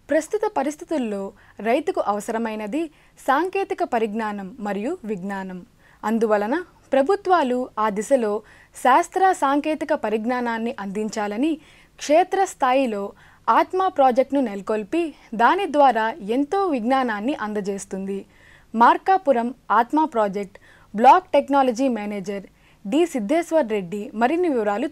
ప్రస్తుత పరిస్థితుల్లో రైతుకు అవసరమైనది సాంకేతిక పరిజ్ఞానం మరియు విజ్ఞానం అందువలన ప్రభుత్వాలు ఆ దిశలో శాస్త్ర సాంకేతిక పరిజ్ఞానాన్ని అందించాలని క్షేత్రస్థాయిలో ఆత్మ ప్రాజెక్టును నెలకొల్పి దాని ద్వారా ఎంతో విజ్ఞానాన్ని అందజేస్తుంది Markapuram ATMA project block technology manager D Siddheshwar Reddy మరిన్ని వివరాలు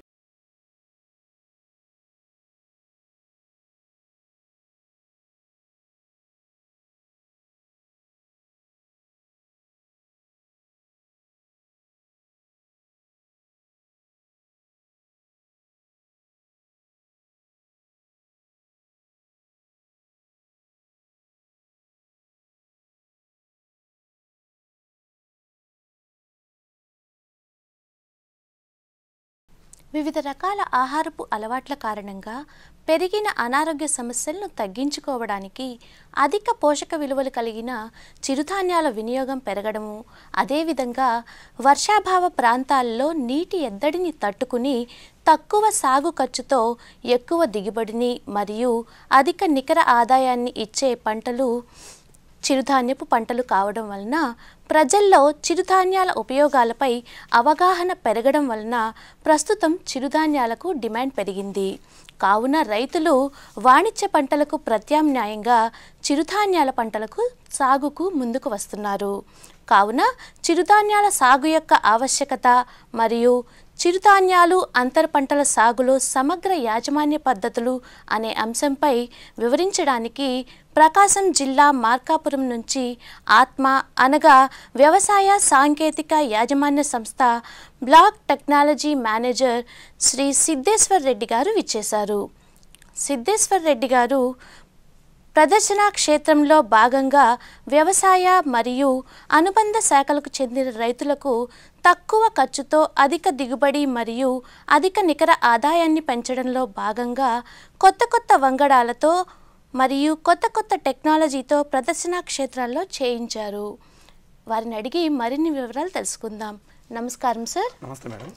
వివిధ రకాల ఆహారపు అలవాట్ల కారణంగా పెరిగిన అనారోగ్య సమస్యలను తగ్గించుకోవడానికి అధిక పోషక విలువలు కలిగిన చిరుధాన్యాల వినియోగం పెరగడము అదేవిధంగా వర్షాభావ ప్రాంతాల్లో నీటి ఎద్దడిని తట్టుకుని తక్కువ సాగు ఖర్చుతో ఎక్కువ దిగుబడిని మరియు అధిక నికర ఆదాయాన్ని ఇచ్చే పంటలు చిరుధాన్యపు పంటలు కావడం వలన ప్రజల్లో చిరుధాన్యాల ఉపయోగాలపై అవగాహన పెరగడం వలన ప్రస్తుతం చిరుధాన్యాలకు డిమాండ్ పెరిగింది కావున రైతులు వాణిజ్య పంటలకు ప్రత్యామ్నాయంగా చిరుధాన్యాల పంటలకు సాగుకు ముందుకు వస్తున్నారు కావున చిరుధాన్యాల సాగు యొక్క ఆవశ్యకత మరియు చిరుధాన్యాలు అంతర పంటల సాగులో సమగ్ర యాజమాన్య పద్ధతులు అనే అంశంపై వివరించడానికి ప్రకాశం జిల్లా మార్కాపురం నుంచి ఆత్మ అనగా వ్యవసాయ సాంకేతిక యాజమాన్య సంస్థ block technology manager Shri Siddheshwar Reddy గారు విచ్చేశారు సిద్ధేశ్వర్ రెడ్డి గారు ప్రదర్శన క్షేత్రంలో భాగంగా వ్యవసాయ మరియు అనుబంధ శాఖలకు చెందిన రైతులకు తక్కువ ఖర్చుతో అధిక దిగుబడి మరియు అధిక నికర ఆదాయాన్ని పెంచడంలో భాగంగా కొత్త కొత్త వంగడాలతో మరియు కొత్త కొత్త టెక్నాలజీతో ప్రదర్శన క్షేత్రాల్లో చేయించారు వారిని అడిగి మరిన్ని వివరాలు తెలుసుకుందాం నమస్కారం సార్ నమస్తే మేడం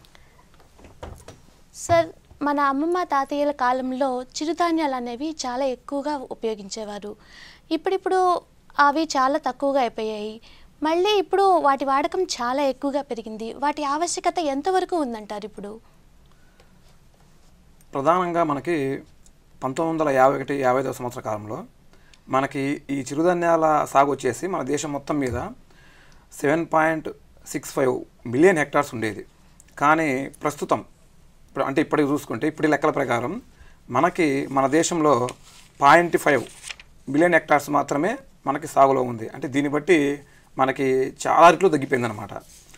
సార్ మన అమ్మమ్మ తాతయ్యల కాలంలో చిరుధాన్యాలు అనేవి చాలా ఎక్కువగా ఉపయోగించేవారు ఇప్పుడిప్పుడు అవి చాలా తక్కువగా అయిపోయాయి మళ్ళీ ఇప్పుడు వాటి వాడకం చాలా ఎక్కువగా పెరిగింది వాటి ఆవశ్యకత ఎంతవరకు ఉందంటారు ఇప్పుడు ప్రధానంగా మనకి పంతొమ్మిది వందల యాభై ఒకటి యాభై ఐదవ సంవత్సర కాలంలో మనకి ఈ చిరుధాన్యాల సాగు వచ్చేసి మన దేశం మొత్తం మీద seven point six five million hectares ఉండేది కానీ ప్రస్తుతం ఇప్పుడు అంటే ఇప్పటికి చూసుకుంటే ఇప్పటి లెక్కల ప్రకారం మనకి మన దేశంలో పాయింట్ ఫైవ్ మిలియన్ హెక్టార్స్ మాత్రమే మనకి సాగులో ఉంది అంటే దీన్ని బట్టి మనకి చాలా రెట్లు తగ్గిపోయిందనమాట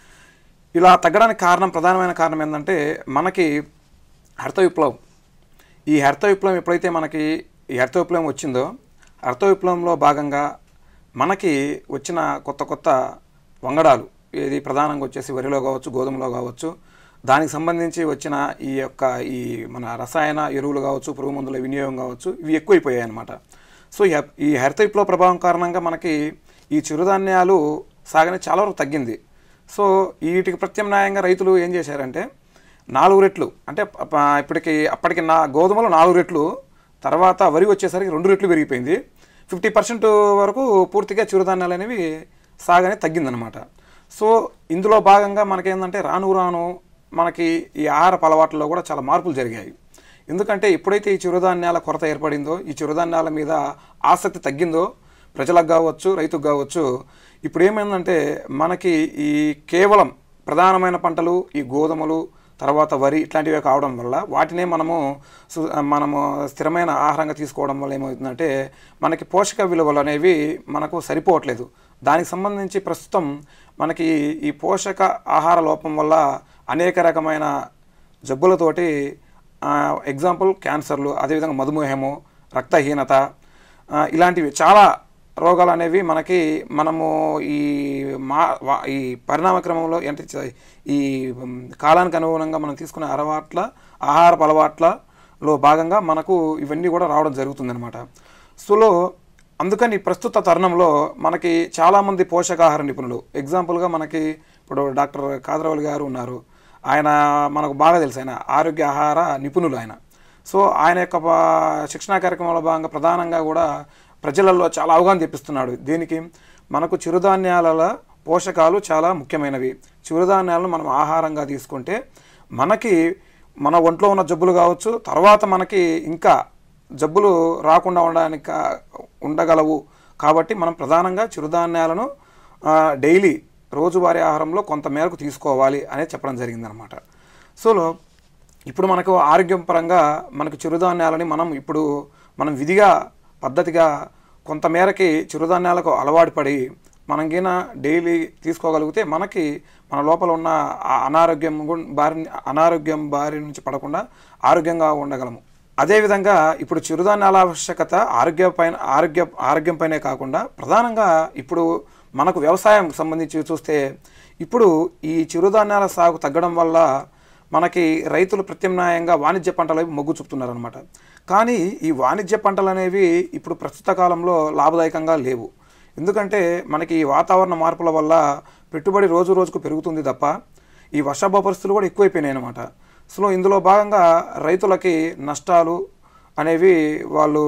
ఇలా తగ్గడానికి కారణం ప్రధానమైన కారణం ఏంటంటే మనకి హరిత విప్లవం ఈ హరిత విప్లవం ఎప్పుడైతే మనకి ఈ హరిత విప్లవం వచ్చిందో హరిత విప్లవంలో భాగంగా మనకి వచ్చిన కొత్త కొత్త వంగడాలు ఇది ప్రధానంగా వచ్చేసి వరిలో కావచ్చు గోధుమలో కావచ్చు దానికి సంబంధించి వచ్చిన ఈ యొక్క ఈ మన రసాయన ఎరువులు కావచ్చు పురుగు మందుల వినియోగం కావచ్చు ఇవి ఎక్కువైపోయాయి అన్నమాట సో ఈ హ- ఈ హరిత విప్లవ ప్రభావం కారణంగా మనకి ఈ చిరుధాన్యాలు సాగని చాలా వరకు తగ్గింది సో వీటికి ప్రత్యామ్నాయంగా రైతులు ఏం చేశారంటే నాలుగు రెట్లు అంటే ప- ప- ఇప్పటికి అప్పటికి నా గోధుమలు నాలుగు రెట్లు తర్వాత వరి వచ్చేసరికి రెండు రెట్లు పెరిగిపోయింది ఫిఫ్టీ పర్సెంట్ వరకు పూర్తిగా చిరుధాన్యాలు అనేవి సాగని తగ్గిందనమాట సో ఇందులో భాగంగా మనకేంటంటే రాను రాను మనకి ఈ ఆహారపు అలవాట్లలో కూడా చాలా మార్పులు జరిగాయి ఎందుకంటే ఎప్పుడైతే ఈ చిరుధాన్యాల కొరత ఏర్పడిందో ఈ చిరుధాన్యాల మీద ఆసక్తి తగ్గిందో ప్రజలకు కావచ్చు రైతుకు కావచ్చు ఇప్పుడు ఏమైందంటే మనకి ఈ కేవలం ప్రధానమైన పంటలు ఈ గోధుమలు తర్వాత వరి ఇట్లాంటివి కావడం వల్ల వాటినే మనము సు- మనము స్థిరమైన ఆహారంగా తీసుకోవడం వల్ల ఏమవుతుందంటే మనకి పోషక విలువలు అనేవి మనకు సరిపోవట్లేదు దానికి సంబంధించి ప్రస్తుతం మనకి ఈ పోషక ఆహార లోపం వల్ల అనేక రకమైన జబ్బులతోటి ఎగ్జాంపుల్ క్యాన్సర్లు అదేవిధంగా మధుమేహము రక్తహీనత ఆ, ఇలాంటివి చాలా రోగాలు అనేవి మనకి మనము ఈ మా వా- ఈ పరిణామ క్రమంలో అంటే చ- ఈ ఉమ్, కాలానికి అనుగుణంగా మనం తీసుకునే అలవాట్ల ఆహారపు అలవాట్లలో భాగంగా మనకు ఇవన్నీ కూడా రావడం జరుగుతుందన్నమాట సో అందుకని ప్రస్తుత తరుణంలో మనకి చాలామంది పోషకాహార నిపుణులు ఎగ్జాంపుల్గా మనకి ఇప్పుడు డాక్టర్ కాదరవల్లి గారు ఉన్నారు ఆయన మనకు బాగా తెలుసు ఆయన ఆరోగ్య ఆహార నిపుణులు ఆయన సో ఆయన యొక్క పా- శిక్షణా కార్యక్రమంలో భాగంగా ప్రధానంగా కూడా ప్రజలలో చాలా అవగాహన తెప్పిస్తున్నాడు దీనికి మనకు చిరుధాన్యాల పోషకాలు చాలా ముఖ్యమైనవి చిరుధాన్యాలను మనం ఆహారంగా తీసుకుంటే మనకి మన ఒంట్లో ఉన్న జబ్బులు కావచ్చు తర్వాత మనకి ఇంకా జబ్బులు రాకుండా ఉండడానికి కా- ఉండగలవు కాబట్టి మనం ప్రధానంగా చిరుధాన్యాలను ఆ, డైలీ రోజువారీ ఆహారంలో కొంత మేరకు తీసుకోవాలి అనేది చెప్పడం జరిగిందనమాట సో ఇప్పుడు మనకు ఆరోగ్యం పరంగా మనకు చిరుధాన్యాలని మనం ఇప్పుడు మనం విధిగా పద్ధతిగా కొంత మేరకి చిరుధాన్యాలకు అలవాటు పడి మనం గిన డైలీ తీసుకోగలిగితే మనకి మన లోపల ఉన్న ఆ అనారోగ్యం గు- బారి అనారోగ్యం బారి నుంచి పడకుండా ఆరోగ్యంగా ఉండగలము అదేవిధంగా ఇప్పుడు చిరుధాన్యాల ఆవశ్యకత ఆరోగ్య పైన ఆరోగ్య ఆరోగ్యం పైనే కాకుండా ప్రధానంగా ఇప్పుడు మనకు వ్యవసాయం సంబంధించి చూస్తే ఇప్పుడు ఈ చిరుధాన్యాల సాగు తగ్గడం వల్ల మనకి రైతులు ప్రత్యామ్నాయంగా వాణిజ్య పంటల వైపు మొగ్గు చూపుతున్నారనమాట కానీ ఈ వాణిజ్య పంటలు అనేవి ఇప్పుడు ప్రస్తుత కాలంలో లాభదాయకంగా లేవు ఎందుకంటే మనకి ఈ వాతావరణ మార్పుల వల్ల పెట్టుబడి రోజు రోజుకు పెరుగుతుంది తప్ప ఈ వర్షాభ పరిస్థితులు కూడా ఎక్కువైపోయినాయి అనమాట సో ఇందులో భాగంగా రైతులకి నష్టాలు అనేవి వాళ్ళు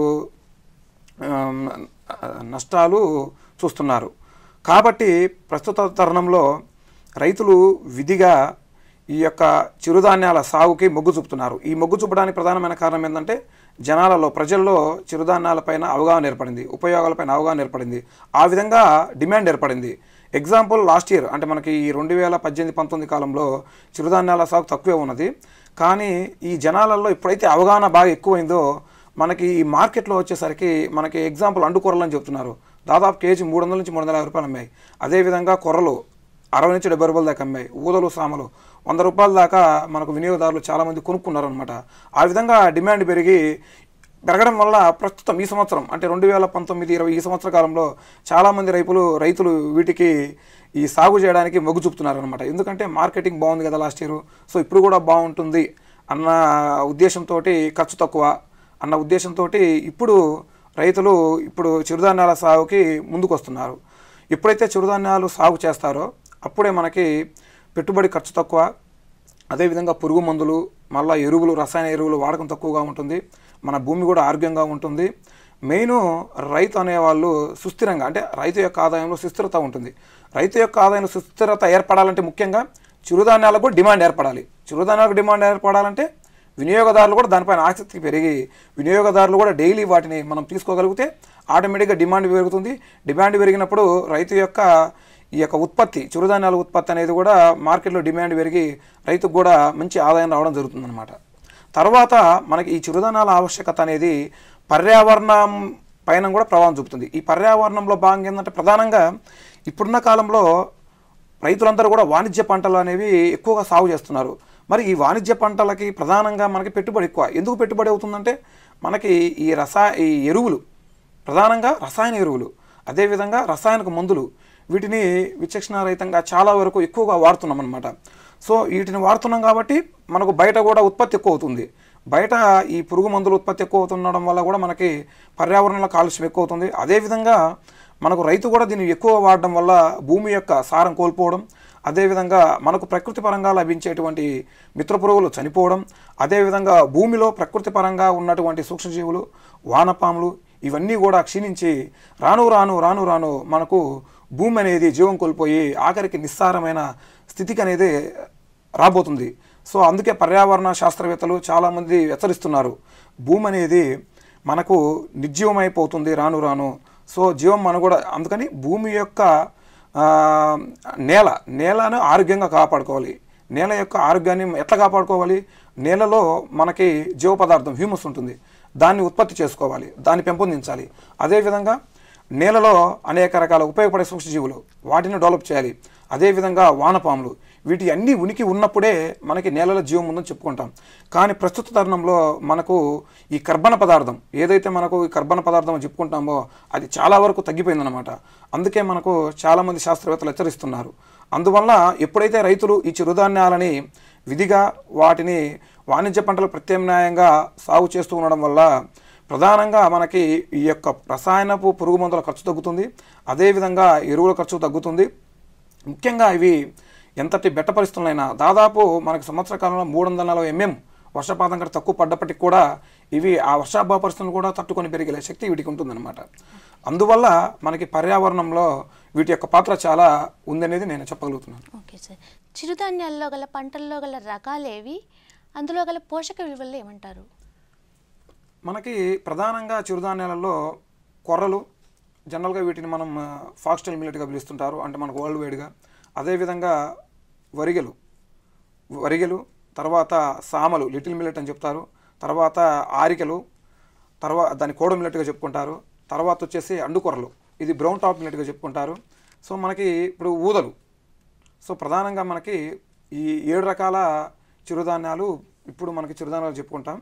ఆమ్, నష్టాలు చూస్తున్నారు కాబట్టి ప్రస్తుత తరుణంలో రైతులు విధిగా ఈ యొక్క చిరుధాన్యాల సాగుకి మొగ్గు చూపుతున్నారు ఈ మొగ్గు చూపడానికి ప్రధానమైన కారణం ఏంటంటే జనాలలో ప్రజల్లో చిరుధాన్యాలపైన అవగాహన ఏర్పడింది ఉపయోగాలపైన అవగాహన ఏర్పడింది ఆ విధంగా డిమాండ్ ఏర్పడింది ఎగ్జాంపుల్ లాస్ట్ ఇయర్ అంటే మనకి ఈ రెండు వేల పద్దెనిమిది పంతొమ్మిది కాలంలో చిరుధాన్యాల సాగు తక్కువే ఉన్నది కానీ ఈ జనాలలో ఎప్పుడైతే అవగాహన బాగా ఎక్కువైందో మనకి ఈ మార్కెట్లో వచ్చేసరికి మనకి ఎగ్జాంపుల్ అండు కూరలు అని చెప్తున్నారు దాదాపు కేజీ మూడు వందల నుంచి మూడు వందల యాభై రూపాయలు అమ్మాయి అదేవిధంగా కొర్రలు అరవై నుంచి డెబ్బై రూపాయల దాకా అమ్మాయి ఊదలు సామలు వంద రూపాయల దాకా మనకు వినియోగదారులు చాలామంది కొనుక్కున్నారు అనమాట ఆ విధంగా డిమాండ్ పెరిగి పెరగడం వల్ల ప్రస్తుతం ఈ సంవత్సరం అంటే రెండు వేల పంతొమ్మిది ఇరవై ఈ సంవత్సర కాలంలో చాలామంది రైతులు రైతులు వీటికి ఈ సాగు చేయడానికి మొగ్గు చూపుతున్నారనమాట ఎందుకంటే మార్కెటింగ్ బాగుంది కదా లాస్ట్ ఇయర్ సో ఇప్పుడు కూడా బాగుంటుంది అన్న ఉద్దేశంతో ఖర్చు తక్కువ అన్న ఉద్దేశంతో ఇప్పుడు రైతులు ఇప్పుడు చిరుధాన్యాల సాగుకి ముందుకు వస్తున్నారు ఎప్పుడైతే చిరుధాన్యాలు సాగు చేస్తారో అప్పుడే మనకి పెట్టుబడి ఖర్చు తక్కువ అదేవిధంగా పురుగు మందులు మళ్ళా ఎరువులు రసాయన ఎరువులు వాడకం తక్కువగా ఉంటుంది మన భూమి కూడా ఆరోగ్యంగా ఉంటుంది మెయిన్ రైతు అనేవాళ్ళు సుస్థిరంగా అంటే రైతు యొక్క ఆదాయంలో సుస్థిరత ఉంటుంది రైతు యొక్క ఆదాయంలో సుస్థిరత ఏర్పడాలంటే ముఖ్యంగా చిరుధాన్యాలకు కూడా డిమాండ్ ఏర్పడాలి చిరుధాన్యాలకు డిమాండ్ ఏర్పడాలంటే వినియోగదారులు కూడా దానిపైన ఆసక్తి పెరిగి వినియోగదారులు కూడా డైలీ వాటిని మనం తీసుకోగలిగితే ఆటోమేటిక్గా డిమాండ్ పెరుగుతుంది డిమాండ్ పెరిగినప్పుడు రైతు యొక్క ఈ యొక్క ఉత్పత్తి చిరుధాన్యాల ఉత్పత్తి అనేది కూడా మార్కెట్లో డిమాండ్ పెరిగి రైతుకు కూడా మంచి ఆదాయం రావడం జరుగుతుందన్నమాట తర్వాత మనకి ఈ చిరుధాన్యాల ఆవశ్యకత అనేది పర్యావరణం పైన కూడా ప్రభావం చూపుతుంది ఈ పర్యావరణంలో భాగంగా ఏంటంటే ప్రధానంగా ఇప్పుడున్న కాలంలో రైతులందరూ కూడా వాణిజ్య పంటలు అనేవి ఎక్కువగా సాగు చేస్తున్నారు మరి ఈ వాణిజ్య పంటలకి ప్రధానంగా మనకి పెట్టుబడి ఎక్కువ ఎందుకు పెట్టుబడి అవుతుందంటే మనకి ఈ రసా ఈ ఎరువులు ప్రధానంగా రసాయన ఎరువులు అదేవిధంగా రసాయనిక మందులు వీటిని విచక్షణారహితంగా చాలా వరకు ఎక్కువగా వాడుతున్నాం అనమాట సో వీటిని వాడుతున్నాం కాబట్టి మనకు బయట కూడా ఉత్పత్తి ఎక్కువ అవుతుంది బయట ఈ పురుగు మందుల ఉత్పత్తి ఎక్కువ అవుతుండడం వల్ల కూడా మనకి పర్యావరణంలో కాలుష్యం ఎక్కువ అవుతుంది అదేవిధంగా మనకు రైతు కూడా దీన్ని ఎక్కువ వాడడం వల్ల భూమి యొక్క సారం కోల్పోవడం అదేవిధంగా మనకు ప్రకృతి పరంగా లభించేటువంటి మిత్ర పురుగులు చనిపోవడం అదేవిధంగా భూమిలో ప్రకృతి పరంగా ఉన్నటువంటి సూక్ష్మజీవులు వానపాములు ఇవన్నీ కూడా క్షీణించి రాను రాను రాను రాను మనకు భూమి అనేది జీవం కోల్పోయి ఆఖరికి నిస్సారమైన స్థితికి అనేది రాబోతుంది సో అందుకే పర్యావరణ శాస్త్రవేత్తలు చాలామంది హెచ్చరిస్తున్నారు భూమి అనేది మనకు నిర్జీవమైపోతుంది రాను రాను సో జీవం మన కూడా అందుకని భూమి యొక్క ఆ, నేల నేలను ఆరోగ్యంగా కాపాడుకోవాలి నేల యొక్క ఆరోగ్యాన్ని ఎట్లా కాపాడుకోవాలి నేలలో మనకి జీవ పదార్థం హ్యూమస్ ఉంటుంది దాన్ని ఉత్పత్తి చేసుకోవాలి దాన్ని పెంపొందించాలి అదేవిధంగా నేలలో అనేక రకాల ఉపయోగపడే సూక్ష్మజీవులు వాటిని డెవలప్ చేయాలి అదేవిధంగా వానపాములు వీటి అన్ని ఉనికి ఉన్నప్పుడే మనకి నేలలో జీవం ఉందని చెప్పుకుంటాం కానీ ప్రస్తుత తరుణంలో మనకు ఈ కర్బన పదార్థం ఏదైతే మనకు ఈ కర్బన పదార్థం అని చెప్పుకుంటామో అది చాలా వరకు తగ్గిపోయిందనమాట అందుకే మనకు చాలామంది శాస్త్రవేత్తలు హెచ్చరిస్తున్నారు అందువల్ల ఎప్పుడైతే రైతులు ఈ చిరుధాన్యాలని విధిగా వాటిని వాణిజ్య పంటలు ప్రత్యామ్నాయంగా సాగు చేస్తూ ఉండడం వల్ల ప్రధానంగా మనకి ఈ యొక్క రసాయనపు పురుగు మందుల ఖర్చు తగ్గుతుంది అదేవిధంగా ఎరువుల ఖర్చు తగ్గుతుంది ముఖ్యంగా ఇవి ఎంతటి బెట్ట పరిస్థితులైనా దాదాపు మనకి సంవత్సర కాలంలో మూడు వందల నలభై ఎంఎం వర్షపాతం కంటే తక్కువ పడ్డప్పటికి కూడా ఇవి ఆ వర్షాభావ పరిస్థితులను కూడా తట్టుకొని పెరిగే శక్తి వీటికి ఉంటుందన్నమాట అందువల్ల మనకి పర్యావరణంలో వీటి యొక్క పాత్ర చాలా ఉందనేది నేను చెప్పగలుగుతున్నాను ఓకే సార్ చిరుధాన్యాల్లో గల పంటల్లో గల రకాలేవి అందులో గల పోషక విలువలు ఏమంటారు మనకి ప్రధానంగా చిరుధాన్యాలలో కొర్రలు జనరల్గా వీటిని మనం ఫాక్స్టైల్ మిల్లెట్గా పిలుస్తుంటారు అంటే మనకు వరల్డ్ వైడ్గా అదేవిధంగా వరిగెలు వరిగెలు తర్వాత సామలు లిటిల్ మిల్లెట్ అని చెప్తారు తర్వాత ఆరికలు తర్వాత దాన్ని కోడ మిల్లెట్గా చెప్పుకుంటారు తర్వాత వచ్చేసి అండుకొర్రలు ఇది బ్రౌన్ టాప్ మిల్లెట్గా చెప్పుకుంటారు సో మనకి ఇప్పుడు ఊదలు సో ప్రధానంగా మనకి ఈ ఏడు రకాల చిరుధాన్యాలు ఇప్పుడు మనకి చిరుధాన్యాలు చెప్పుకుంటాం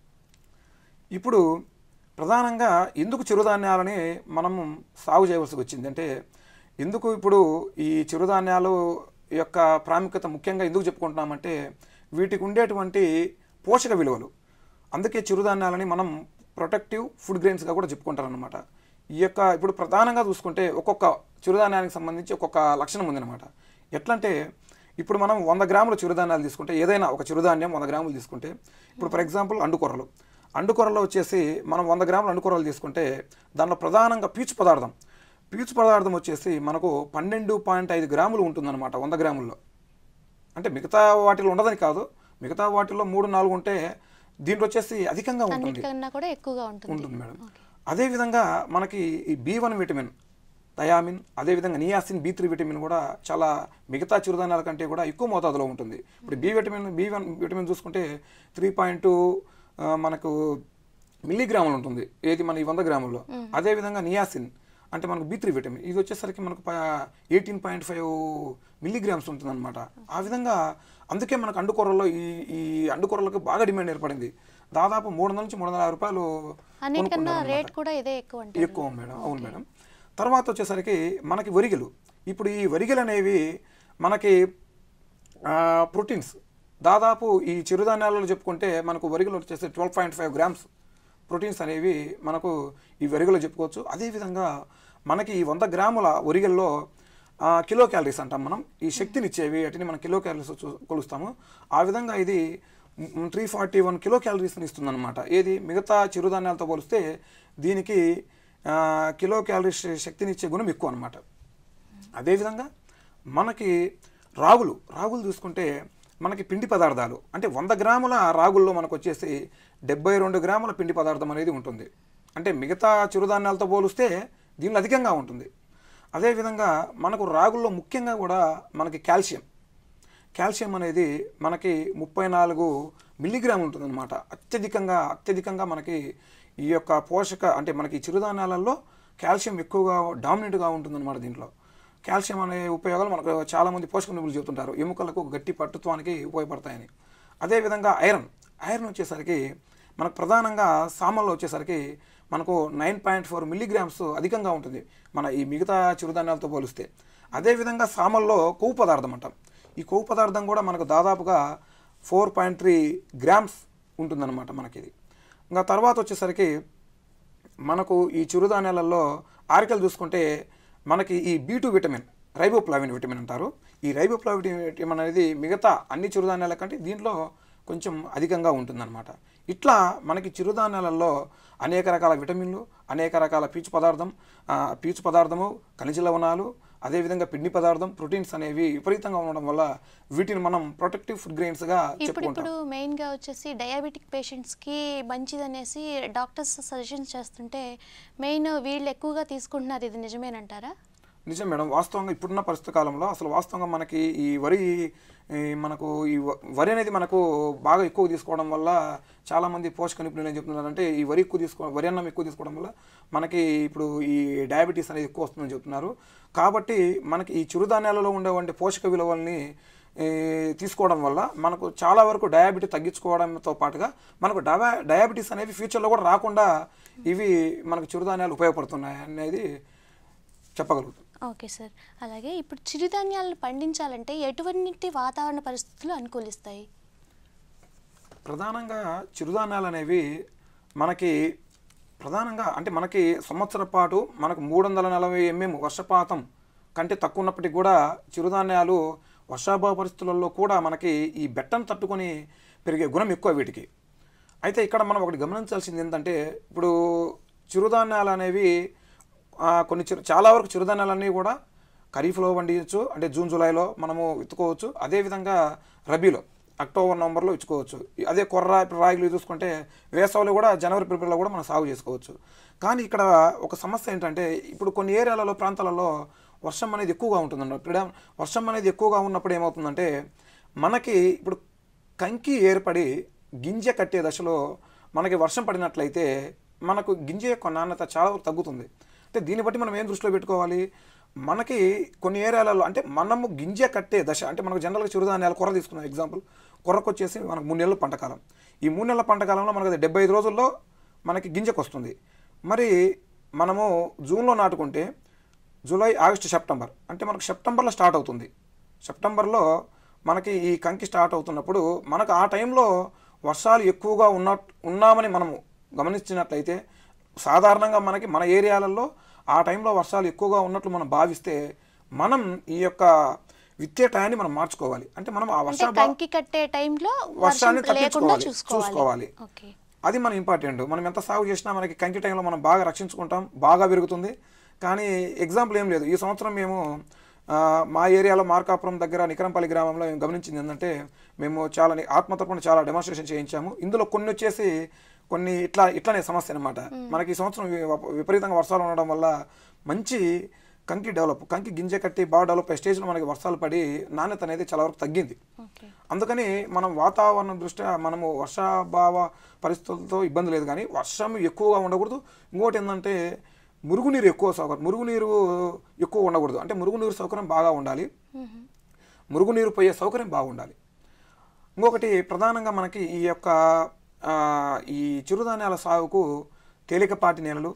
ఇప్పుడు ప్రధానంగా ఎందుకు చిరుధాన్యాలని మనం సాగు చేయవలసి వచ్చింది అంటే ఎందుకు ఇప్పుడు ఈ చిరుధాన్యాలు యొక్క ప్రాముఖ్యత ముఖ్యంగా ఎందుకు చెప్పుకుంటున్నామంటే వీటికి ఉండేటువంటి పోషక విలువలు అందుకే చిరుధాన్యాలని మనం ప్రొటెక్టివ్ ఫుడ్ గ్రెయిన్స్గా కూడా చెప్పుకుంటారనమాట ఈ యొక్క ఇప్పుడు ప్రధానంగా చూసుకుంటే ఒక్కొక్క చిరుధాన్యానికి సంబంధించి ఒక్కొక్క లక్షణం ఉందన్నమాట ఎట్లంటే ఇప్పుడు మనం వంద గ్రాముల చిరుధాన్యాలు తీసుకుంటే ఏదైనా ఒక చిరుధాన్యం వంద గ్రాములు తీసుకుంటే ఇప్పుడు ఫర్ ఎగ్జాంపుల్ అండుకొర్రలు అండుకొర్రలో వచ్చేసి మనం వంద గ్రాముల అండుకొర్రలు తీసుకుంటే దానిలో ప్రధానంగా పీచు పదార్థం పీచు పదార్థం వచ్చేసి మనకు పన్నెండు పాయింట్ ఐదు గ్రాములు ఉంటుందన్నమాట వంద గ్రాముల్లో అంటే మిగతా వాటిలో ఉండదని కాదు మిగతా వాటిల్లో మూడు నాలుగు ఉంటే దీంట్లో వచ్చేసి అధికంగా ఉంటుంది అన్నిటికన్నా కూడా ఎక్కువగా ఉంటుంది ఉంటుంది మేడం అదేవిధంగా మనకి ఈ బి వన్ విటమిన్ థయామిన్ అదేవిధంగా నియాసిన్ బి త్రీ విటమిన్ కూడా చాలా మిగతా చిరుధాన్యాల కంటే కూడా ఎక్కువ మోతాదులో ఉంటుంది ఇప్పుడు B vitamin B one vitamin చూసుకుంటే త్రీ పాయింట్ మనకు మిల్లీగ్రాములు ఉంటుంది ఏది మన ఈ వంద గ్రాముల్లో అదేవిధంగా నియాసిన్ అంటే మనకు బి త్రీ విటమిన్ ఇది వచ్చేసరికి మనకు ఎయిటీన్ పాయింట్ ఫైవ్ మిల్లీగ్రామ్స్ ఉంటుంది అనమాట ఆ విధంగా అందుకే మనకు అండుకూరల్లో ఈ ఈ అండుకూరలకు బాగా డిమాండ్ ఏర్పడింది దాదాపు మూడు వందల నుంచి మూడు వందల యాభై రూపాయలు అన్నిటికన్నా కొనుక్కుంటారన్నమాట. రేట్ కూడా ఇదే ఎక్కువ అంటారు ఎక్కువ మేడం అవును మేడం తర్వాత వచ్చేసరికి మనకి వరిగెలు ఇప్పుడు ఈ వరిగెలు అనేవి మనకి ఆ, ప్రోటీన్స్ దాదాపు ఈ చిరుధాన్యాలలో చెప్పుకుంటే మనకు వరిగెలు వచ్చేసి twelve point five grams proteins అనేవి మనకు ఈ వరిగెలో చెప్పుకోవచ్చు అదేవిధంగా మనకి ఈ వంద గ్రాముల వరిగెల్లో ఆ, కిలో క్యాలరీస్ అంటాం మనం ఈ శక్తినిచ్చేవి వాటిని మనం కిలో క్యాలరీస్ చూ- కొలుస్తాము ఆ విధంగా ఇది త్రీ ఫార్టీ వన్ కిలో క్యాలరీస్ని ఇస్తుందన్నమాట ఏది మిగతా చిరుధాన్యాలతో పోలిస్తే దీనికి ఆ, కిలో క్యాలరీస్ శక్తినిచ్చే గుణం ఎక్కువ అనమాట అదేవిధంగా మనకి రాగులు రాగులు చూసుకుంటే మనకి పిండి పదార్థాలు అంటే వంద గ్రాముల రాగుల్లో మనకు వచ్చేసి డెబ్బై రెండు గ్రాముల పిండి పదార్థం అనేది ఉంటుంది అంటే మిగతా చిరుధాన్యాలతో పోలిస్తే దీనిలో అధికంగా ఉంటుంది అదేవిధంగా మనకు రాగుల్లో ముఖ్యంగా కూడా మనకి కాల్షియం కాల్షియం అనేది మనకి ముప్పై నాలుగు మిల్లీగ్రాములు ఉంటుందన్నమాట అత్యధికంగా అత్యధికంగా మనకి ఈ యొక్క పోషక అంటే మనకి ఈ చిరుధాన్యాలలో కాల్షియం ఎక్కువగా డామినెంట్గా ఉంటుందన్నమాట దీంట్లో కాల్షియం అనే ఉపయోగాలు మనకు చాలామంది పోషక నిపుణులు చెబుతుంటారు ఎముకలకు గట్టి పట్టుత్వానికి ఉపయోగపడతాయని అదేవిధంగా ఐరన్ ఐరన్ వచ్చేసరికి మనకు ప్రధానంగా సామల్లో వచ్చేసరికి మనకు నైన్ పాయింట్ ఫోర్ మిల్లీగ్రామ్స్ అధికంగా ఉంటుంది మన ఈ మిగతా చిరుధాన్యాలతో పోలిస్తే అదేవిధంగా సామల్లో కొవ్వు పదార్థం అంటాం ఈ కొవ్వు పదార్థం కూడా మనకు దాదాపుగా ఫోర్ పాయింట్ త్రీ గ్రామ్స్ ఉంటుందన్నమాట మనకి ఇది ఇంకా తర్వాత వచ్చేసరికి మనకు ఈ చిరుధాన్యాలలో ఆరికలు చూసుకుంటే మనకి ఈ B two vitamin riboflavin vitamin అంటారు ఈ రైబోప్లావిన్ విటమిన్ అనేది మిగతా అన్ని చిరుధాన్యాల కంటే దీంట్లో కొంచెం అధికంగా ఉంటుందన్నమాట ఇట్లా మనకి చిరుధాన్యాలలో అనేక రకాల విటమిన్లు అనేక రకాల పీచు పదార్థం ఆ, పీచు పదార్థము ఖనిజ లవణాలు అదేవిధంగా పిండి పదార్థం ప్రోటీన్స్ అనేవి విపరీతంగా ఉండడం వల్ల వీటిని మనం ప్రొటెక్టివ్ ఫుడ్ గ్రెయిన్స్గా ఇప్పుడు చెప్పుకుంటాం ఇప్పుడు మెయిన్గా వచ్చేసి డయాబెటిక్ పేషెంట్స్కి మంచిదనేసి డాక్టర్స్ సజెషన్స్ చేస్తుంటే మెయిన్ వీళ్ళు ఎక్కువగా తీసుకుంటున్నారు ఇది నిజమేనంటారా నిజం మేడం వాస్తవంగా ఇప్పుడున్న పరిస్థితి కాలంలో అసలు వాస్తవంగా మనకి ఈ వరి ఈ మనకు ఈ వ- వరి అనేది మనకు బాగా ఎక్కువ తీసుకోవడం వల్ల చాలామంది పోషక నిపుణులు ఏం చెప్తున్నారంటే ఈ వరి ఎక్కువ తీసుకో వరి అన్నం ఎక్కువ తీసుకోవడం వల్ల మనకి ఇప్పుడు ఈ డయాబెటీస్ అనేది ఎక్కువ వస్తుందని చెప్తున్నారు కాబట్టి మనకి ఈ చిరుధాన్యాలలో ఉండేవంటి పోషక విలువల్ని ఈ, తీసుకోవడం వల్ల మనకు చాలా వరకు డయాబెటీస్ తగ్గించుకోవడంతో పాటుగా మనకు డయా డయాబెటీస్ అనేవి ఫ్యూచర్లో కూడా రాకుండా ఇవి మనకు చిరుధాన్యాలు ఉపయోగపడుతున్నాయి అనేది చెప్పగలుగుతాం ఓకే సార్ అలాగే ఇప్పుడు చిరుధాన్యాలను పండించాలంటే ఎటువంటి వాతావరణ పరిస్థితులు అనుకూలిస్తాయి ప్రధానంగా చిరుధాన్యాలు అనేవి మనకి ప్రధానంగా అంటే మనకి సంవత్సరం పాటు మనకు మూడు వందల నలభై ఎంఎం వర్షపాతం కంటే తక్కువ ఉన్నప్పటికీ కూడా చిరుధాన్యాలు వర్షాభావ పరిస్థితులలో కూడా మనకి ఈ బెట్టను తట్టుకొని పెరిగే గుణం ఎక్కువ వీటికి అయితే ఇక్కడ మనం ఒకటి గమనించాల్సింది ఏంటంటే ఇప్పుడు చిరుధాన్యాలు అనేవి ఆ, కొన్ని చిరు చాలా వరకు చిరుధాన్యాలన్నీ కూడా ఖరీఫ్లో పండించవచ్చు అంటే జూన్ జూలైలో మనము విత్తుకోవచ్చు అదేవిధంగా రబీలో అక్టోబర్ నవంబర్లో ఇచ్చుకోవచ్చు అదే కొర్ర ఇప్పుడు రాగిలు చూసుకుంటే వేసవిలో కూడా జనవరి ఫిబ్రవరిలో కూడా మనం సాగు చేసుకోవచ్చు కానీ ఇక్కడ ఒక సమస్య ఏంటంటే ఇప్పుడు కొన్ని ఏరియాలలో ప్రాంతాలలో వర్షం అనేది ఎక్కువగా ఉంటుందండి ఇప్పుడు వర్షం అనేది ఎక్కువగా ఉన్నప్పుడు ఏమవుతుందంటే మనకి ఇప్పుడు కంకి ఏర్పడి గింజ కట్టే దశలో మనకి వర్షం పడినట్లయితే మనకు గింజ యొక్క నాణ్యత చాలా వరకు తగ్గుతుంది అంటే దీన్ని బట్టి మనం ఏం దృష్టిలో పెట్టుకోవాలి మనకి కొన్ని ఏరియాలలో అంటే మనము గింజ కట్టే దశ అంటే మనకు జనరల్గా చిరుధాన్యాలు కొర్ర తీసుకున్నాం ఎగ్జాంపుల్ కొర్రకు వచ్చేసి మనకు మూడు నెలల పంట కాలం ఈ మూడు నెలల పంట కాలంలో మనకు అది డెబ్బై ఐదు రోజుల్లో మనకి గింజకు వస్తుంది మరి మనము జూన్లో నాటుకుంటే జూలై ఆగస్టు సెప్టెంబర్ అంటే మనకు సెప్టెంబర్లో స్టార్ట్ అవుతుంది సెప్టెంబర్లో మనకి ఈ కంకి స్టార్ట్ అవుతున్నప్పుడు మనకు ఆ టైంలో వర్షాలు ఎక్కువగా ఉన్న ఉన్నామని మనము గమనించినట్లయితే సాధారణంగా మనకి మన ఏరియాలలో ఆ టైంలో వర్షాలు ఎక్కువగా ఉన్నట్లు మనం భావిస్తే మనం ఈ యొక్క విత్తే టయాన్ని మనం మార్చుకోవాలి అంటే మనం ఆ అంటే వర్ష కంకి కట్టే టైంలో వర్షం వర్షాన్ని లేకుండా తప్పించుకోవాలి చూసుకోవాలి చూసుకోవాలి ఓకే అది మన ఇంపార్టెంట్ మనం ఎంత సాగు చేసినా మనకి కంకి టైంలో మనం బాగా రక్షించుకుంటాం బాగా పెరుగుతుంది కానీ ఎగ్జాంపుల్ ఏం లేదు ఈ సంవత్సరం మేము ఆ, మా ఏరియాలో మార్కాపురం దగ్గర నికరంపల్లి గ్రామంలో మేము గమనించింది ఏంటంటే మేము చాలా ని- ఆత్మ తరపున చాలా డెమాన్స్ట్రేషన్ చేయించాము ఇందులో కొన్ని వచ్చేసి కొన్ని ఇట్లా ఇట్లానే సమస్య అనమాట మనకి ఈ సంవత్సరం వి- విపరీతంగా వర్షాలు ఉండడం వల్ల మంచి కంకి డెవలప్ కంకి గింజ కట్టి బాగా డెవలప్ అయ్యే స్టేజ్లో మనకి వర్షాలు పడి నాణ్యత అనేది చాలా వరకు తగ్గింది ఓకే అందుకని మనం వాతావరణం దృష్ట్యా మనము వర్షాభావ పరిస్థితులతో ఇబ్బంది లేదు కానీ వర్షం ఎక్కువగా ఉండకూడదు ఇంకోటి ఏంటంటే మురుగునీరు ఎక్కువ సౌకర్యం మురుగునీరు ఎక్కువ ఉండకూడదు అంటే మురుగునీరు సౌకర్యం బాగా ఉండాలి మురుగునీరు పోయే సౌకర్యం బాగుండాలి ఇంకొకటి ప్రధానంగా మనకి ఈ యొక్క ఆ, ఈ చిరుధాన్యాల సాగుకు తేలికపాటి నేలలు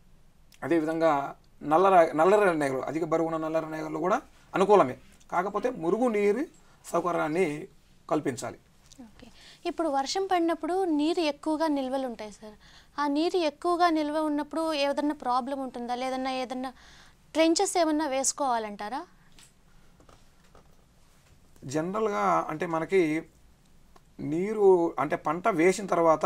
అదేవిధంగా నల్లర నల్లర నేలలు అధిక బరువున్న నల్లర నేలలు కూడా అనుకూలమే కాకపోతే మురుగునీరు సౌకర్యాన్ని కల్పించాలి ఓకే ఇప్పుడు వర్షం పడినప్పుడు నీరు ఎక్కువగా నిల్వలు ఉంటాయి సార్ ఆ నీరు ఎక్కువగా నిల్వ ఉన్నప్పుడు ఏదన్నా ప్రాబ్లం ఉంటుందా లేదన్నా ఏదన్నా ట్రెంచెస్ ఏమన్నా వేసుకోవాలంటారా జనరల్గా అంటే మనకి నీరు అంటే పంట వేసిన తర్వాత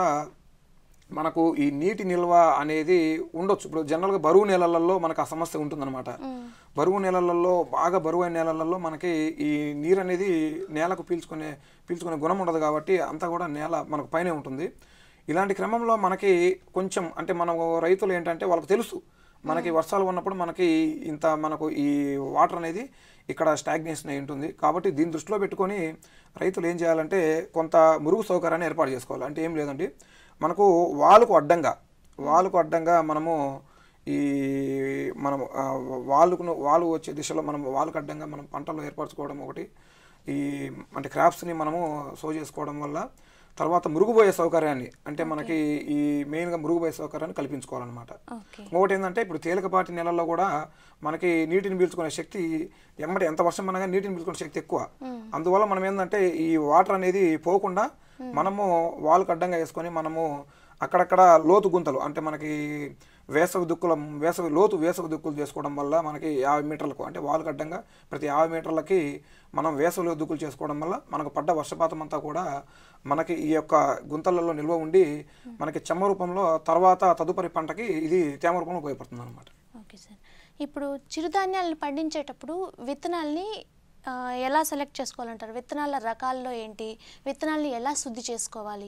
మనకు ఈ నీటి నిల్వ అనేది ఉండొచ్చు ఇప్పుడు జనరల్గా బరువు నేలలలో మనకు ఆ సమస్య ఉంటుందన్నమాట బరువు నేలలలో బాగా బరువైన నేలలలో మనకి ఈ నీరు అనేది నేలకు పీల్చుకునే పీల్చుకునే గుణం ఉండదు కాబట్టి అంతా కూడా నేల మనకు పైనే ఉంటుంది ఇలాంటి క్రమంలో మనకి కొంచెం అంటే మన రైతులు ఏంటంటే వాళ్ళకి తెలుసు మనకి వర్షాలు ఉన్నప్పుడు మనకి ఇంత మనకు ఈ వాటర్ అనేది ఇక్కడ స్టాగ్నేషన్ అయి ఉంటుంది కాబట్టి దీన్ని దృష్టిలో పెట్టుకొని రైతులు ఏం చేయాలంటే కొంత మురుగు సౌకర్యాన్ని ఏర్పాటు చేసుకోవాలి అంటే ఏం లేదండి మనకు వాలుకు అడ్డంగా వాలుకు అడ్డంగా మనము ఈ మనం ఆ, వాలుకును వాలు వచ్చే దిశలో మనం వాలుకు అడ్డంగా మనం పంటలు ఏర్పరచుకోవడం ఒకటి ఈ అంటే క్రాప్స్ని మనము సో చేసుకోవడం వల్ల తర్వాత మురుగుపోయే సౌకర్యాన్ని అంటే మనకి ఈ మెయిన్గా మురుగుపోయే సౌకర్యాన్ని కల్పించుకోవాలన్నమాట ఓకే ఇంకొకటి ఏంటంటే ఇప్పుడు తేలికపాటి నెలల్లో కూడా మనకి నీటిని పీల్చుకునే శక్తి ఎమ్మటి ఎంత వర్షం పడినా కానీ నీటిని పీల్చుకునే శక్తి ఎక్కువ అందువల్ల మనం ఏంటంటే ఈ వాటర్ అనేది పోకుండా మనము వాల్కు అడ్డంగా వేసుకొని మనము అక్కడక్కడ లోతు గుంతలు అంటే మనకి వేసవి దుక్కుల వేసవి లోతు వేసవి దుక్కులు చేసుకోవడం వల్ల మనకి యాభై మీటర్లకు అంటే వాల్కు అడ్డంగా ప్రతి యాభై మీటర్లకి మనం వేసవిలో దుక్కులు చేసుకోవడం వల్ల మనకు పడ్డ వర్షపాతం అంతా కూడా మనకి ఈ యొక్క గుంతలలో నిల్వ ఉండి మనకి చెమ్మ రూపంలో తర్వాత తదుపరి పంటకి ఇది తేమ రూపంలో ఉపయోగపడుతుంది అనమాట ఓకే సార్ ఇప్పుడు చిరుధాన్యాలను పండించేటప్పుడు విత్తనాల్ని ఆ, ఎలా సెలెక్ట్ చేసుకోవాలంటారు విత్తనాల రకాల్లో ఏంటి విత్తనాల్ని ఎలా శుద్ధి చేసుకోవాలి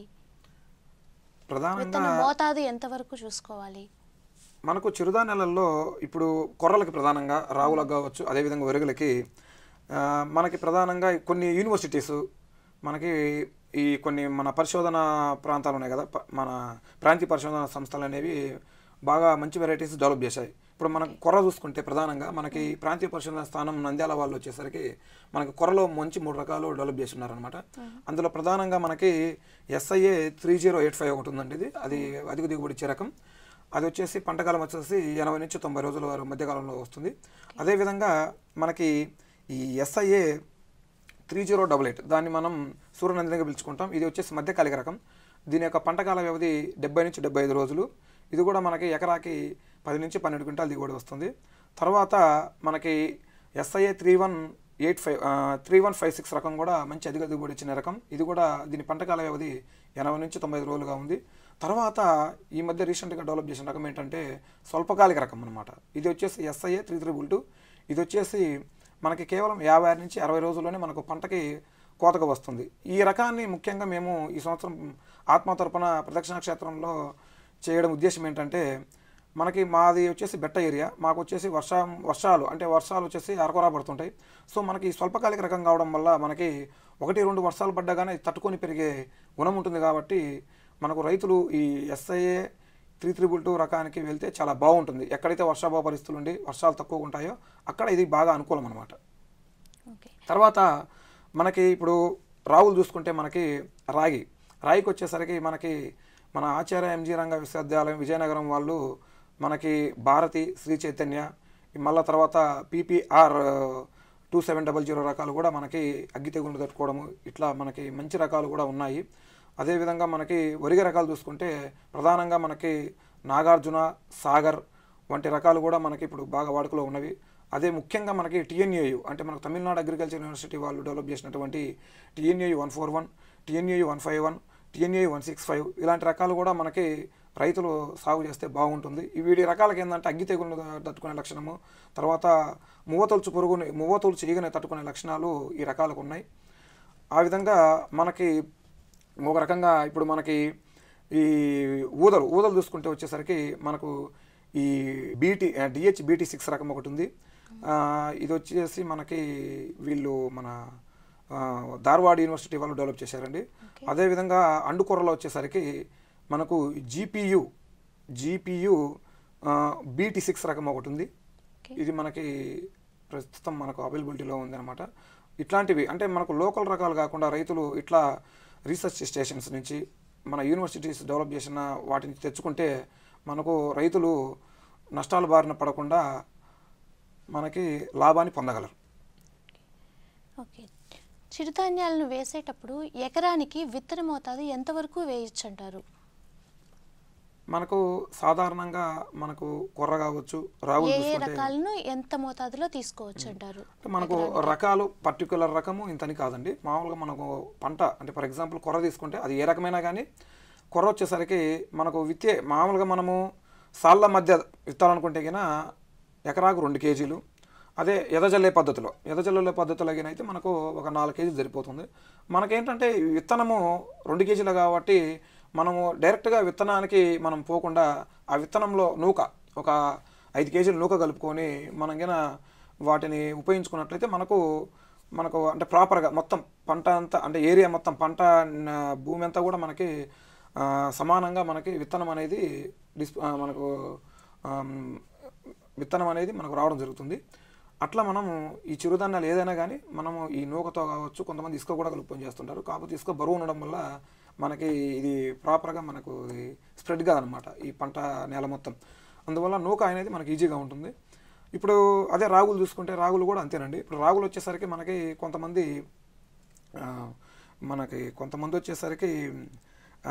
ప్రధానంగా విత్తన మోతాదు ఎంతవరకు చూసుకోవాలి మనకు చిరుధాన్యాలలో ఇప్పుడు కొర్రలకి ప్రధానంగా రాగులకు కావచ్చు అదేవిధంగా వెరుగులకి ఆ, మనకి ప్రధానంగా కొన్ని యూనివర్సిటీస్ మనకి ఈ కొన్ని మన పరిశోధన ప్రాంతాలు ఉన్నాయి కదా ప- మన ప్రాంతీయ పరిశోధన సంస్థలు అనేవి బాగా మంచి వెరైటీస్ డెవలప్ చేశాయి ఇప్పుడు మనం కొర్ర చూసుకుంటే ప్రధానంగా మనకి ప్రాంతీయ పరిశోధన స్థానం నంద్యాల వాళ్ళు వచ్చేసరికి మనకి కొర్రలో మంచి మూడు రకాలు డెవలప్ చేసి ఉన్నారనమాట అందులో ప్రధానంగా మనకి SIA three zero eight five ఒకటి ఉందండి ఇది అది అధిక దిగుబడి ఇచ్చే రకం అది వచ్చేసి పంటకాలం వచ్చేసి ఎనభై నుంచి తొంభై రోజుల వరకు మధ్యకాలంలో వస్తుంది అదేవిధంగా మనకి ఈ SIA three zero double eight దాన్ని మనం సూర్యనందినిగా పిలుచుకుంటాం ఇది వచ్చేసి మధ్యకాలిక రకం దీని యొక్క పంటకాల వ్యవధి డెబ్బై నుంచి డెబ్బై ఐదు రోజులు ఇది కూడా మనకి ఎకరాకి పది నుంచి పన్నెండు క్వింటాలు దిగుబడి వస్తుంది తర్వాత మనకి SIA three one eight five three one five six రకం కూడా మంచి అధిక దిగుబడి ఇచ్చిన రకం ఇది కూడా దీని పంటకాల వ్యవధి ఎనభై నుంచి తొంభై ఐదు రోజులుగా ఉంది తర్వాత ఈ మధ్య రీసెంట్గా డెవలప్ చేసిన రకం ఏంటంటే స్వల్పకాలిక రకం అనమాట ఇది వచ్చేసి ఎస్ఐఏ త్రీ త్రీ టూ ఇది వచ్చేసి మనకి కేవలం యాభై ఆరు నుంచి అరవై రోజుల్లోనే మనకు పంటకి కోతకు వస్తుంది ఈ రకాన్ని ముఖ్యంగా మేము ఈ సంవత్సరం ఆత్మ తరపున ప్రదక్షిణ క్షేత్రంలో చేయడం ఉద్దేశం ఏంటంటే మనకి మాది వచ్చేసి బెట్ట ఏరియా మాకు వచ్చేసి వర్షం వర్షాలు అంటే వర్షాలు వచ్చేసి అరకొరా పడుతుంటాయి సో మనకి స్వల్పకాలిక రకం కావడం వల్ల మనకి ఒకటి రెండు వర్షాలు పడ్డాగానే తట్టుకొని పెరిగే గుణం ఉంటుంది కాబట్టి మనకు రైతులు ఈ ఎస్ఐఏ త్రీ త్రిబుల్ టూ రకానికి వెళ్తే చాలా బాగుంటుంది ఎక్కడైతే వర్షాభావ పరిస్థితులు ఉండి వర్షాలు తక్కువగా ఉంటాయో అక్కడ ఇది బాగా అనుకూలం అనమాట ఓకే తర్వాత మనకి ఇప్పుడు రావులు చూసుకుంటే మనకి రాగి రాయికి వచ్చేసరికి మనకి మన ఆచార్య ఎంజీ రంగ విశ్వవిద్యాలయం విజయనగరం వాళ్ళు మనకి భారతి శ్రీ చైతన్య మళ్ళా తర్వాత PPR two seven double zero రకాలు కూడా మనకి అగ్గి తెగులు తట్టుకోవడము ఇట్లా మనకి మంచి రకాలు కూడా ఉన్నాయి అదేవిధంగా మనకి వరిగ రకాలు చూసుకుంటే ప్రధానంగా మనకి నాగార్జున సాగర్ వంటి రకాలు కూడా మనకి ఇప్పుడు బాగా వాడుకలో ఉన్నవి అదే ముఖ్యంగా మనకి టిఎన్ఏయు అంటే మనకు తమిళనాడు అగ్రికల్చర్ యూనివర్సిటీ వాళ్ళు డెవలప్ చేసినటువంటి టిఎన్ఏయు one four one టిఎన్ఏయు one five one టిఎన్ఏయు one six five ఇలాంటి రకాలు కూడా మనకి రైతులు సాగు చేస్తే బాగుంటుంది ఈ వీడి రకాలకి ఏంటంటే అగ్గి తెగులను తట్టుకునే లక్షణము తర్వాత మువ్వతొలుచు పురుగుని మువ్వతొలుచు ఈగని తట్టుకునే లక్షణాలు ఈ రకాలకు ఉన్నాయి ఆ విధంగా మనకి ఒక రకంగా ఇప్పుడు మనకి ఈ ఊదలు ఊదలు చూసుకుంటే వచ్చేసరికి మనకు ఈ బీటీ డిహెచ్ బీటీ సిక్స్ రకం ఒకటి ఉంది ఆ, ఇది వచ్చేసి మనకి వీళ్ళు మన ఆ, ధార్వాడ్ యూనివర్సిటీ వాళ్ళు డెవలప్ చేశారండి అదేవిధంగా అండుకొర్రలో వచ్చేసరికి మనకు జీపీయు జీపీయు బీటీ సిక్స్ రకం ఒకటి ఉంది ఇది మనకి ప్రస్తుతం మనకు అవైలబిలిటీలో ఉందన్నమాట ఇట్లాంటివి అంటే మనకు లోకల్ రకాలు కాకుండా రైతులు ఇట్లా రీసెర్చ్ స్టేషన్స్ నుంచి మన యూనివర్సిటీస్ డెవలప్ చేసిన వాటిని తెచ్చుకుంటే మనకు రైతులు నష్టాల బారిన పడకుండా మనకి లాభాన్ని పొందగలరు ఓకే చిరుధాన్యాలను వేసేటప్పుడు ఎకరానికి విత్తన మోతాదు ఎంతవరకు వేయొచ్చు అంటారు మనకు సాధారణంగా మనకు కొర్ర కావచ్చు రాగులు ఏ ఏ చూసుకుంటే రకాలను ఎంత మోతాదులో తీసుకోవచ్చు అంటారు అంటే మనకు రకాలు పర్టికులర్ రకము ఇంతని కాదండి మామూలుగా మనకు పంట అంటే ఫర్ ఎగ్జాంపుల్ కొర్ర తీసుకుంటే అది ఏ రకమైనా కానీ కొర్ర వచ్చేసరికి మనకు విత్తే మామూలుగా మనము సాళ్ళ మధ్య విత్తాలనుకుంటే గిన ఎకరాకు రెండు కేజీలు అదే ఎదజల్లే పద్ధతిలో ఎదజల్లే పద్ధతిలో గిన అయితే మనకు ఒక నాలుగు కేజీలు సరిపోతుంది మనకేంటంటే ఈ విత్తనము రెండు కేజీలు కాబట్టి మనము డైరెక్ట్గా విత్తనానికి మనం పోకుండా ఆ విత్తనంలో నూక ఒక ఐదు కేజీలు నూక కలుపుకొని మనం గిన వాటిని ఉపయోగించుకున్నట్లయితే మనకు మనకు అంటే ప్రాపర్గా మొత్తం పంట అంతా అంటే ఏరియా మొత్తం పంట న- భూమి అంతా కూడా మనకి ఆ, సమానంగా మనకి విత్తనం అనేది డిస్ ఆ, మనకు ఆమ్, విత్తనం అనేది మనకు రావడం జరుగుతుంది అట్లా మనము ఈ చిరుధాన్యాలు ఏదైనా కానీ మనము ఈ నూకతో కావచ్చు కొంతమంది ఇసుక కూడా కలుపుకొని చేస్తుంటారు కాకపోతే ఇసుక బరువు ఉండడం వల్ల మనకి ఇది ప్రాపర్గా మనకు స్ప్రెడ్ కాదనమాట ఈ పంట నేల మొత్తం అందువల్ల నూక అనేది మనకి ఈజీగా ఉంటుంది ఇప్పుడు అదే రాగులు చూసుకుంటే రాగులు కూడా అంతేనండి ఇప్పుడు రాగులు వచ్చేసరికి మనకి కొంతమంది ఆ, మనకి కొంతమంది వచ్చేసరికి ఆ,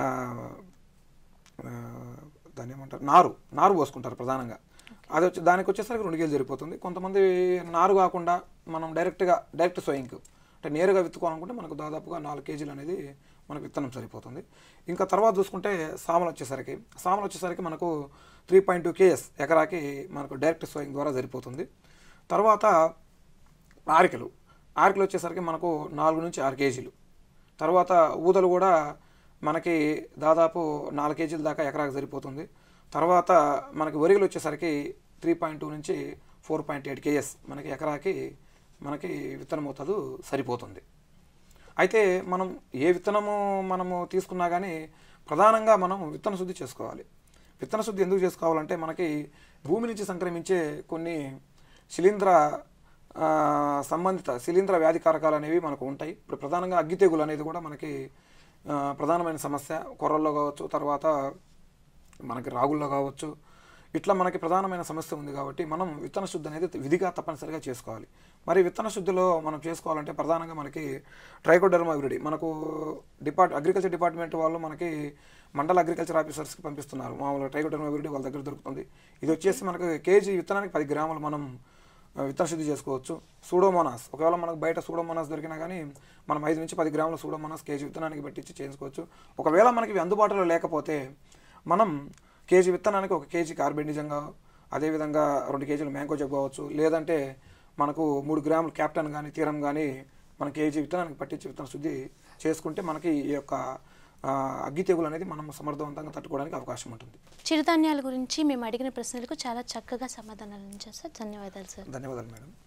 ఆ, దాన్ని ఏమంటారు నారు నారు పోసుకుంటారు ప్రధానంగా అది వచ్చి దానికి వచ్చేసరికి రెండు కేజీలు సరిపోతుంది కొంతమంది నారు కాకుండా మనం డైరెక్ట్గా డైరెక్ట్ సోయింగ్ అంటే నేరుగా విత్తుకోవాలనుకుంటే మనకు దాదాపుగా నాలుగు కేజీలు అనేది మనకు విత్తనం సరిపోతుంది ఇంకా తర్వాత చూసుకుంటే సామలు వచ్చేసరికి సామలు వచ్చేసరికి మనకు త్రీ పాయింట్ టూ కేఎస్ ఎకరాకి మనకు డైరెక్ట్ సోయింగ్ ద్వారా సరిపోతుంది తర్వాత ఆరికలు ఆరికలు వచ్చేసరికి మనకు నాలుగు నుంచి ఆరు కేజీలు తర్వాత ఊదలు కూడా మనకి దాదాపు నాలుగు కేజీల దాకా ఎకరాకు సరిపోతుంది తర్వాత మనకి వరిగలు వచ్చేసరికి త్రీ పాయింట్ టూ నుంచి ఫోర్ పాయింట్ ఎయిట్ కేఎస్ మనకి ఎకరాకి మనకి విత్తనం మోతాదు సరిపోతుంది అయితే మనం ఏ విత్తనము మనము తీసుకున్నా కానీ ప్రధానంగా మనం విత్తన శుద్ధి చేసుకోవాలి విత్తన శుద్ధి ఎందుకు చేసుకోవాలంటే మనకి భూమి నుంచి సంక్రమించే కొన్ని శిలీంధ్ర ఆ, సంబంధిత శిలీంధ్ర వ్యాధి కారకాలు అనేవి మనకు ఉంటాయి ఇప్పుడు ప్రధానంగా అగ్గి తెగులు అనేది కూడా మనకి ఆ, ప్రధానమైన సమస్య కొర్రల్లో కావచ్చు తర్వాత మనకి రాగుల్లో కావచ్చు ఇట్లా మనకి ప్రధానమైన సమస్య ఉంది కాబట్టి మనం విత్తన శుద్ధి అనేది విధిగా తప్పనిసరిగా చేసుకోవాలి మరి విత్తన శుద్ధిలో మనం చేసుకోవాలంటే ప్రధానంగా మనకి ట్రైకోడర్మా విరిడి మనకు డిపార్ట్ అగ్రికల్చర్ డిపార్ట్మెంట్ వాళ్ళు మనకి మండల అగ్రికల్చర్ ఆఫీసర్స్కి పంపిస్తున్నారు మామూలుగా ట్రైకోడర్మా విరిడి వాళ్ళ దగ్గర దొరుకుతుంది ఇది వచ్చేసి మనకు కేజీ విత్తనానికి పది గ్రాములు మనం ఆ, విత్తన శుద్ధి చేసుకోవచ్చు సూడోమోనాస్ ఒకవేళ మనకు బయట సూడోమోనాస్ దొరికినా కానీ మనం ఐదు నుంచి పది గ్రాముల సూడోమోనాస్ కేజీ విత్తనానికి పెట్టించి చేసుకోవచ్చు ఒకవేళ మనకి ఇవి అందుబాటులో లేకపోతే మనం కేజీ విత్తనానికి ఒక కేజీ కార్బెండిజంగా అదేవిధంగా రెండు కేజీలు మ్యాంగో జగ్ కావచ్చు లేదంటే మనకు మూడు గ్రాములు క్యాప్టన్ కానీ తీరం కానీ మన కేజీ విత్తనానికి పట్టించి విత్తన శుద్ధి చేసుకుంటే మనకి ఈ యొక్క ఆ, అగ్గి తెగులు అనేది మనం సమర్థవంతంగా తట్టుకోవడానికి అవకాశం ఉంటుంది చిరుధాన్యాల గురించి మేము అడిగిన ప్రశ్నలకు చాలా చక్కగా సమాధానాలు ఇచ్చారు సార్ ధన్యవాదాలు సార్ ధన్యవాదాలు మేడం